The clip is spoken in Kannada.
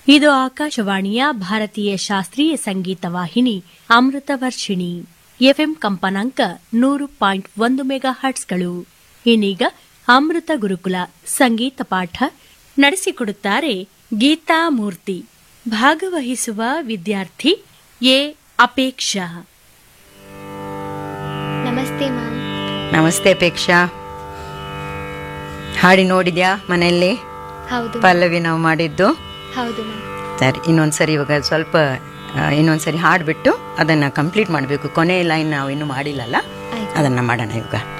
ಇದು ಆಕಾಶವಾಣಿಯ ಭಾರತೀಯ ಶಾಸ್ತ್ರೀಯ ಸಂಗೀತ ವಾಹಿನಿ ಅಮೃತ ವರ್ಷಿಣಿ ಎಫ್ಎಂ ಕಂಪನಾಂಕ ನೂರು ಪಾಯಿಂಟ್ ಒಂದು ಮೆಗಾ ಹರ್ಟ್ಸ್ಗಳು ಇನ್ನೀಗ ಅಮೃತ ಗುರುಕುಲ ಸಂಗೀತ ಪಾಠ ನಡೆಸಿಕೊಡುತ್ತಾರೆ ಗೀತಾ ಮೂರ್ತಿ ಭಾಗವಹಿಸುವ ವಿದ್ಯಾರ್ಥಿ ಎ ಅಪೇಕ್ಷಾ ನಮಸ್ತೆ ಮ್ಯಾಮ್ ನಮಸ್ತೆ ಅಪೇಕ್ಷಾ ಹಾಡಿ ನೋಡಿದ್ಯಾ ಮನೆಯಲ್ಲಿ ಹೌದು ಪಲ್ಲವಿ ನಾವು ಮಾಡಿದ್ದು ಹೌದು ಮ್ಯಾಮ್ ಸರಿ ಇನ್ನೊಂದ್ಸರಿ ಇವಾಗ ಸ್ವಲ್ಪ ಆ, ಇನ್ನೊಂದ್ಸರಿ ಹಾಡ್ಬಿಟ್ಟು ಅದನ್ನ ಕಂಪ್ಲೀಟ್ ಮಾಡಬೇಕು ಕೊನೆ ಲೈನ್ ನಾವು ಇನ್ನೂ ಮಾಡಿಲ್ಲಲ್ಲ ಆಯ್ತು ಅದನ್ನ ಮಾಡೋಣ ಇವಾಗ